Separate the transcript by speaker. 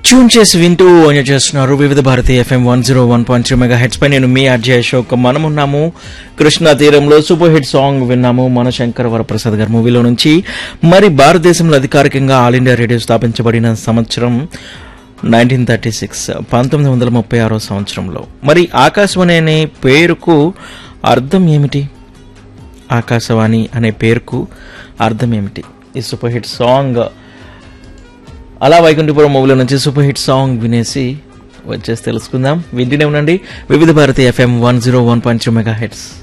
Speaker 1: tune చేసి వింటూ enjoy చేస్తున్నారు Vividh Bharati F M one zero one point three megahertz పై నేను మీ అర్జయ్ అశోక్ మనమున్నాము కృష్ణా తీరంలో సూపర్ హిట్ సాంగ్ విన్నాము మనశంకర్ వరప్రసాద్ గారి మూవీలో నుంచి మరి భారతదేశంలో అధికారికంగా ఆల్ ఇండియా రేడియో స్థాపించబడిన సంవత్సరం నైన్టీన్ థర్టీ సిక్స్ పంతొమ్మిది వందల ముప్పై ఆరో సంవత్సరంలో మరి ఆకాశవాణి అనే పేరుకు అర్థం ఏమిటి ఆకాశవాణి అనే పేరుకు అర్థం ఏమిటి ఈ సూపర్ హిట్ సాంగ్ అలా వైకుంఠపురం మూవీలో నుంచి సూపర్ హిట్ సాంగ్ వినేసి వచ్చేసి తెలుసుకుందాం వింటూనే ఉండండి Vividh Bharati F M one zero one point two mega heads